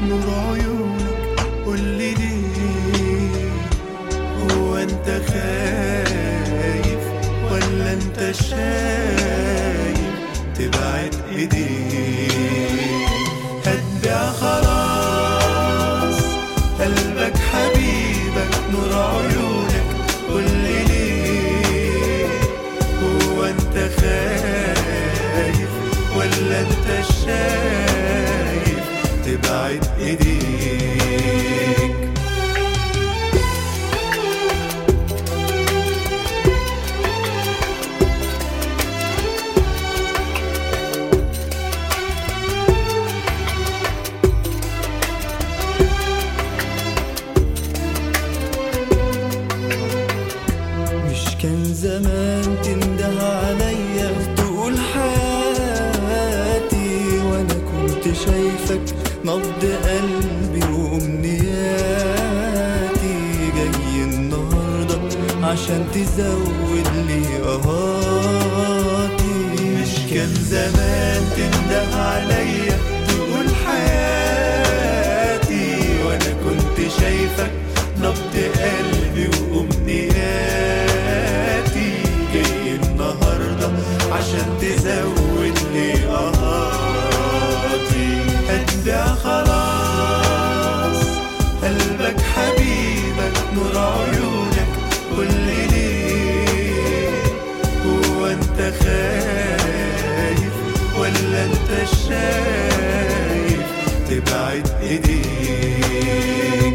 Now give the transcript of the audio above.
نور عيونك قولي ليه هو انت خايف ولا انت شايف تبعد ايديك هتبيع خلاص قلبك حبيبك نور عيونك قولي ليه هو انت خايف ولا انت شايف تبعد ايديك مش كان زمان تنده عليا تقول حياتي وانا كنت شايفك نبض قلبي وامنياتي جاي النهارده عشان تزود لي اهاتي مش كان زمان تنده عليا تقول حياتي وانا كنت شايفك نبض قلبي وامنياتي جاي النهارده عشان تزود لي قهاتي هتبيع خلاص قلبك حبيبك نور عيونك قولي ليه هو انت خايف ولا انت شايف تبعد ايديك